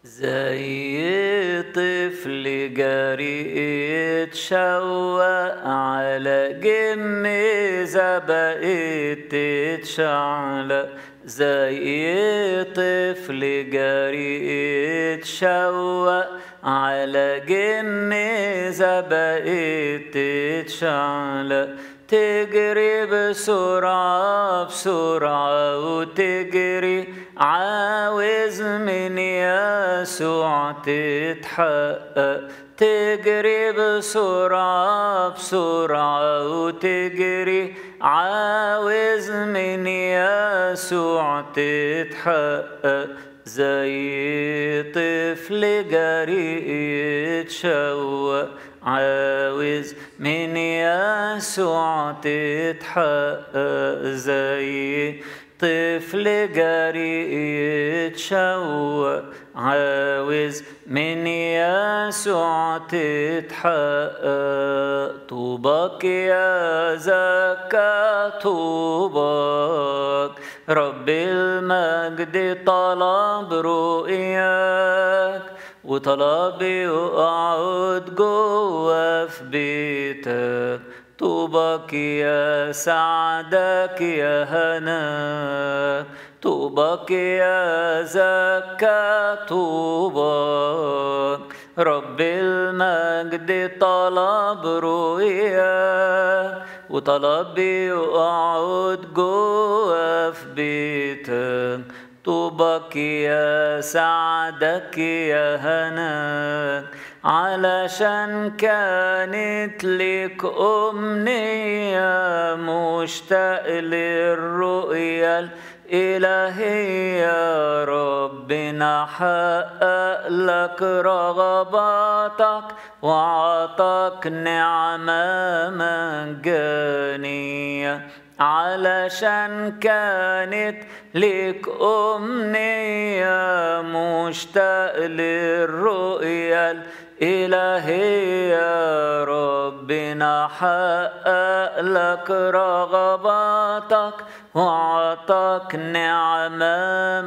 زي طفل جري اتشوق على جميزة بقيت تتشعلق زي طفل جري اتشوق على جميزة بقيت تتشعلق تجري بسرعة بسرعة وتجري عاوز من يسوع تتحقق تجري بسرعة بسرعة وتجري عاوز من يسوع تتحقق زي طفل جري يتشوق عاوز من يسوع تتحقق زي طفل جري يتشوق عاوز من يسوع تتحقق طوبك يا زكا طوبك رب المجد طلب رؤياك وطلب يقعد جوا في بيتك طوبك يا سعدك يا هناك طوبك يا زكا طوبك رب المجد طلب رؤياك وطلب يقعد جوا في بيتك طوبك يا سعدك يا هناك علشان كانت لك أمنية مشتاق للرؤية الإلهية ربنا حقق لك رغباتك وعطاك نعمة مجانية علشان كانت لك أمنية مشتاق للرؤية الإلهية ربنا حقق لك رغباتك وعطاك نعمة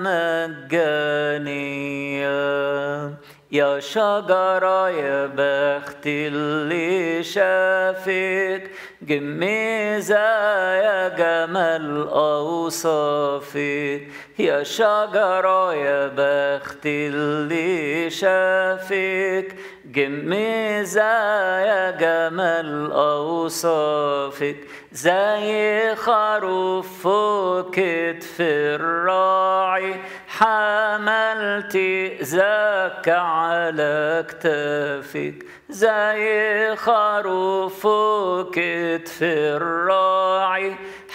مجانية يا شجرة يا بخت اللي شافك جميزة يا جمال أوصافك يا شجرة يا بخت اللي شافك جميزة يا جمال أوصافك زي خروف فوق كتف الراعي حملتي زكى على كتافك زي خروف فوق كتف الراعي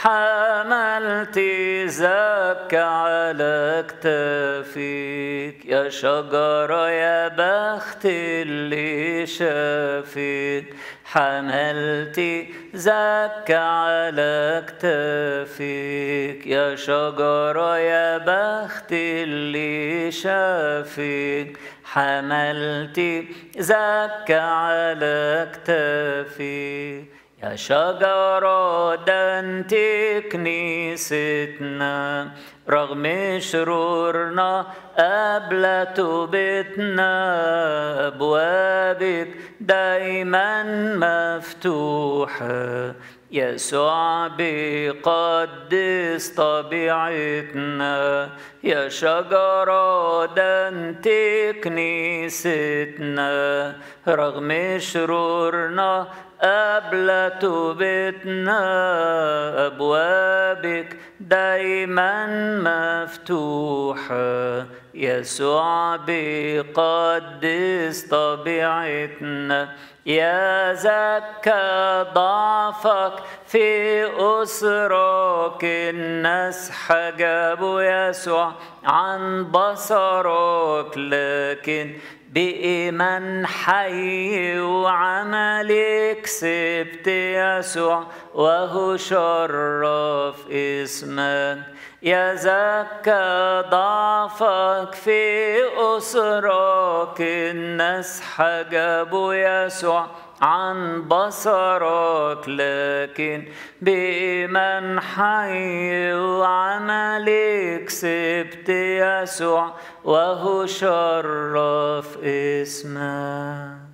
حملتي زكى على كتافك يا شجرة يا بخت اللي شافك حملتي زكى على كتافك يا شجرة يا بخت اللي شافك حملتي زكى على كتافك يا شجرة ده انت كنيستنا رغم شرورنا قبل توبتنا أبوابك دايما مفتوحة يسوع بيقدس طبيعتنا يا شجرة ده انت كنيستنا رغم شرورنا قبل توبتنا أبوابك دايما مفتوحة يسوع بيقدس طبيعتنا يا زكى ضعفك في أسرك الناس حجبوا يسوع عن بصرك لكن بإيمان حي وعمل كسبت يسوع وهو شرف اسمك يا زكى ضعفك في أسرك الناس حجبوا يسوع عن بصرك لكن بإيمان حي وعمل وكسبت يسوع وهو شرف اسمك